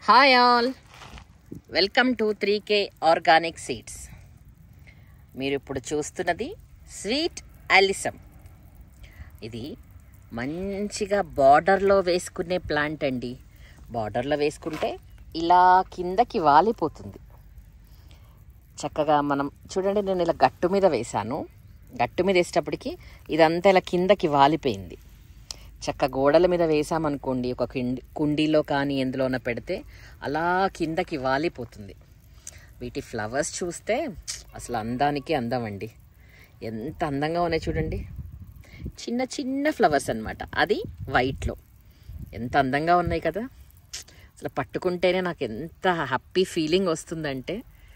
hi all welcome to three K organic seeds మీరు ఇప్పుడు చూస్తున్నది స్వీట్ అలిసమ్ ఇది మంచిగా బార్డర్లో వేసుకునే ప్లాంట్ అండి బార్డర్లో వేసుకుంటే ఇలా కిందకి వాలిపోతుంది చక్కగా మనం చూడండి నేను ఇలా గట్టు మీద వేశాను గట్టు మీద వేసేటప్పటికి ఇదంతా ఇలా కిందకి వాలిపోయింది చక్క గోడల మీద వేసామనుకోండి ఒక కిండి కుండీలో కానీ ఎందులోన పెడితే అలా కిందకి వాలిపోతుంది వీటి ఫ్లవర్స్ చూస్తే అసలు అందానికి అందం అండి ఎంత అందంగా ఉన్నాయి చూడండి చిన్న చిన్న ఫ్లవర్స్ అన్నమాట అది వైట్లో ఎంత అందంగా ఉన్నాయి కదా అసలు పట్టుకుంటేనే నాకు ఎంత హ్యాపీ ఫీలింగ్ వస్తుందంటే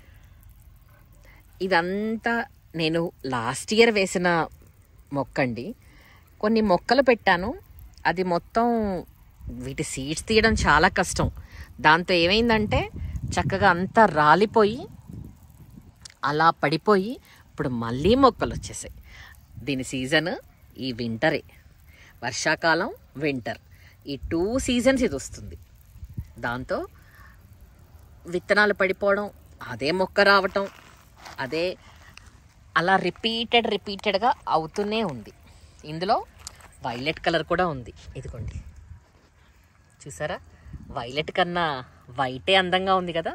ఇదంతా నేను లాస్ట్ ఇయర్ వేసిన మొక్క అండి కొన్ని మొక్కలు పెట్టాను అది మొత్తం వీటి సీడ్స్ తీయడం చాలా కష్టం దాంతో ఏమైందంటే చక్కగా అంతా రాలిపోయి అలా పడిపోయి ఇప్పుడు మళ్ళీ మొక్కలు వచ్చేసాయి దీని సీజన్ ఈ వింటరే వర్షాకాలం వింటర్ ఈ టూ సీజన్స్ ఇది వస్తుంది దాంతో విత్తనాలు పడిపోవడం అదే మొక్క రావటం అదే అలా రిపీటెడ్ రిపీటెడ్గా అవుతూనే ఉంది ఇందులో వైలెట్ కలర్ కూడా ఉంది ఇదిగోండి చూసారా వైలెట్ కన్నా వైటే అందంగా ఉంది కదా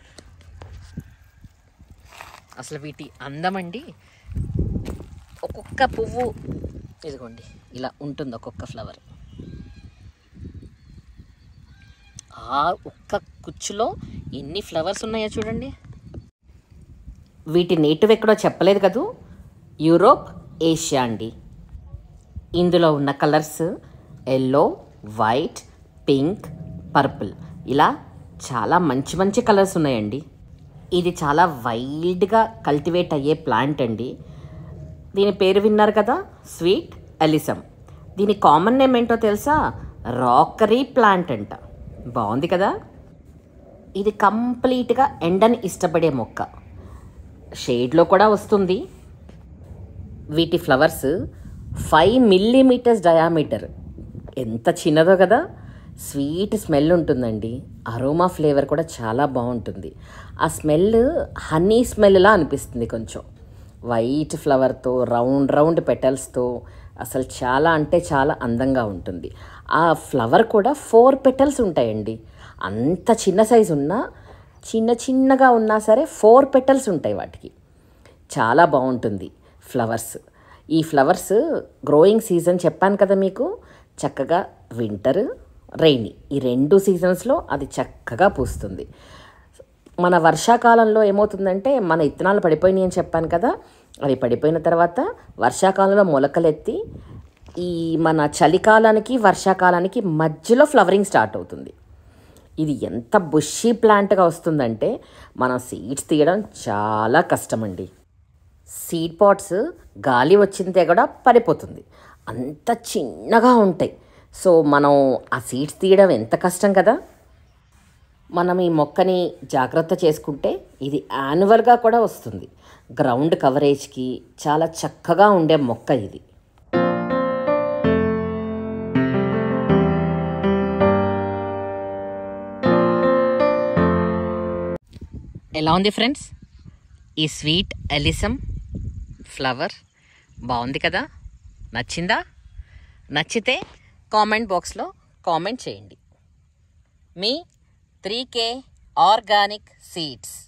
అసలు వీటి అందం అండి ఒక్కొక్క పువ్వు ఇదిగోండి ఇలా ఉంటుంది ఒక్కొక్క ఫ్లవర్ ఆ ఒక్క కుచ్చులో ఎన్ని ఫ్లవర్స్ ఉన్నాయో చూడండి వీటి నేటివ్ ఎక్కడో చెప్పలేదు కదూ యూరోప్ ఏషియా అండి ఇందులో ఉన్న colours yellow white pink purple ఇలా చాలా మంచి మంచి కలర్స్ ఉన్నాయండి ఇది చాలా వైల్డ్గా కల్టివేట్ అయ్యే ప్లాంట్ అండి దీని పేరు విన్నారు కదా స్వీట్ ఎలిసమ్ దీని కామన్ నేమ్ ఏంటో తెలుసా రాకరీ ప్లాంట్ అంట బాగుంది కదా ఇది కంప్లీట్గా ఎండని ఇష్టపడే మొక్క షేడ్లో కూడా వస్తుంది వీటి ఫ్లవర్స్ ఫైవ్ మిల్లీమీటర్స్ డయామీటర్ ఎంత చిన్నదో కదా స్వీట్ స్మెల్ ఉంటుందండి అరోమా ఫ్లేవర్ కూడా చాలా బాగుంటుంది ఆ స్మెల్ హనీ స్మెల్లా అనిపిస్తుంది కొంచెం వైట్ ఫ్లవర్తో రౌండ్ రౌండ్ పెటల్స్తో అసలు చాలా అంటే చాలా అందంగా ఉంటుంది ఆ ఫ్లవర్ కూడా ఫోర్ పెటల్స్ ఉంటాయండి అంత చిన్న సైజు ఉన్నా చిన్న చిన్నగా ఉన్నా సరే ఫోర్ పెటల్స్ ఉంటాయి వాటికి చాలా బాగుంటుంది ఫ్లవర్స్ ఈ ఫ్లవర్స్ గ్రోయింగ్ సీజన్ చెప్పాను కదా మీకు చక్కగా వింటర్ రైనీ ఈ రెండు సీజన్స్లో అది చక్కగా పూస్తుంది మన వర్షాకాలంలో ఏమవుతుందంటే మన ఇత్తనాలు పడిపోయినాయి అని చెప్పాను కదా అవి పడిపోయిన తర్వాత వర్షాకాలంలో మొలకలెత్తి ఈ మన చలికాలానికి వర్షాకాలానికి మధ్యలో ఫ్లవరింగ్ స్టార్ట్ అవుతుంది ఇది ఎంత బుషీ ప్లాంట్గా వస్తుందంటే మనం సీడ్స్ తీయడం చాలా కష్టమండి సీడ్ పాట్స్ గాలి వచ్చిందే కూడా పడిపోతుంది అంత చిన్నగా ఉంటాయి సో మనం ఆ సీడ్స్ తీయడం ఎంత కష్టం కదా మనం ఈ మొక్కని జాగ్రత్త చేసుకుంటే ఇది యాన్యువల్గా కూడా వస్తుంది గ్రౌండ్ కవరేజ్కి చాలా చక్కగా ఉండే మొక్క ఇది ఎలా ఉంది ఫ్రెండ్స్ ఈ స్వీట్ ఎలిసమ్ ఫ్లవర్ బాగుంది కదా నచ్చిందా నచ్చితే కామెంట్ బాక్స్లో కామెంట్ చేయండి మీ త్రీ కే ఆర్గానిక్ సీడ్స్